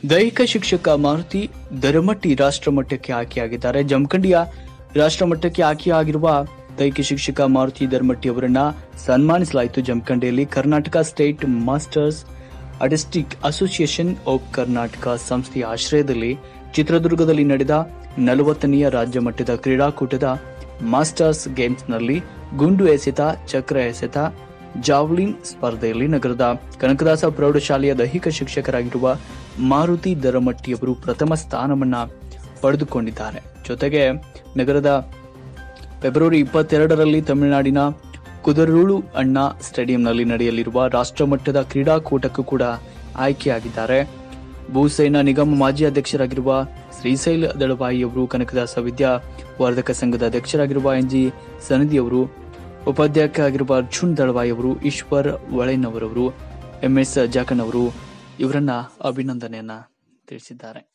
ದೈಹಿಕ ಶಿಕ್ಷಕ ಮಾರುತಿ ದರಮಟ್ಟಿ ರಾಷ್ಟ್ರಮಟ್ಟಕ್ಕೆ ಆಯ್ಕೆಯಾಗಿದ್ದಾರೆ ಜಮಖಂಡಿಯ ರಾಷ್ಟ್ರಮಟ್ಟಕ್ಕೆ ಆಯ್ಕೆಯಾಗಿರುವ ದೈಹಿಕ ಶಿಕ್ಷಕ ಮಾರುತಿ ದರಮಟ್ಟಿ ಅವರನ್ನ ಸನ್ಮಾನಿಸಲಾಯಿತು ಜಮಖಂಡಿಯಲ್ಲಿ Karnataka state masters artistic association of Karnataka ಸಂಸ್ಥೆಯ ಆಶ್ರಯದಲ್ಲಿ ಚಿತ್ರದುರ್ಗದಲ್ಲಿ ನಡೆದ ನಲವತ್ತನೆಯ ರಾಜ್ಯ ಮಟ್ಟದ ಕ್ರೀಡಾಕೂಟದ ಮಾಸ್ಟರ್ಸ್ ಗೇಮ್ಸ್ನಲ್ಲಿ ಗುಂಡು ಎಸೆತ ಚಕ್ರ ಎಸೆತ ಜಾವ್ಲಿನ್ ಸ್ಪರ್ಧೆಯಲ್ಲಿ ನಗರದ ಕನಕದಾಸ ಪ್ರೌಢಶಾಲೆಯ ದೈಹಿಕ ಶಿಕ್ಷಕರಾಗಿರುವ ಮಾರುತಿ ದರಮಟ್ಟಿಯವರು ಪ್ರಥಮ ಸ್ಥಾನವನ್ನ ಪಡೆದುಕೊಂಡಿದ್ದಾರೆ ಜೊತೆಗೆ ನಗರದ ಫೆಬ್ರವರಿ ಇಪ್ಪತ್ತೆರಡರಲ್ಲಿ ತಮಿಳುನಾಡಿನ ಕುದರೂಳು ಅಣ್ಣ ಸ್ಟೇಡಿಯಂನಲ್ಲಿ ನಡೆಯಲಿರುವ ರಾಷ್ಟ್ರಮಟ್ಟದ ಕ್ರೀಡಾಕೂಟಕ್ಕೂ ಕೂಡ ಆಯ್ಕೆಯಾಗಿದ್ದಾರೆ ಭೂಸೇನಾ ನಿಗಮ ಮಾಜಿ ಅಧ್ಯಕ್ಷರಾಗಿರುವ ಶ್ರೀಶೈಲ ದಳವಾಯಿ ಅವರು ಕನಕದಾಸ ವಿದ್ಯಾ ವರ್ಧಕ ಸಂಘದ ಅಧ್ಯಕ್ಷರಾಗಿರುವ ಎನ್ಜಿ ಸನದಿ ಅವರು ಉಪಾಧ್ಯಕ್ಷ ಆಗಿರುವ ಅರ್ಜುನ್ ದಳವಾಯಿ ಅವರು ಈಶ್ವರ್ ಒಳೆನವರವರು ಎಂಎಸ್ ಜಾಕನ್ ಅವರು ಇವರನ್ನ ಅಭಿನಂದನೆಯನ್ನ ತಿಳಿಸಿದ್ದಾರೆ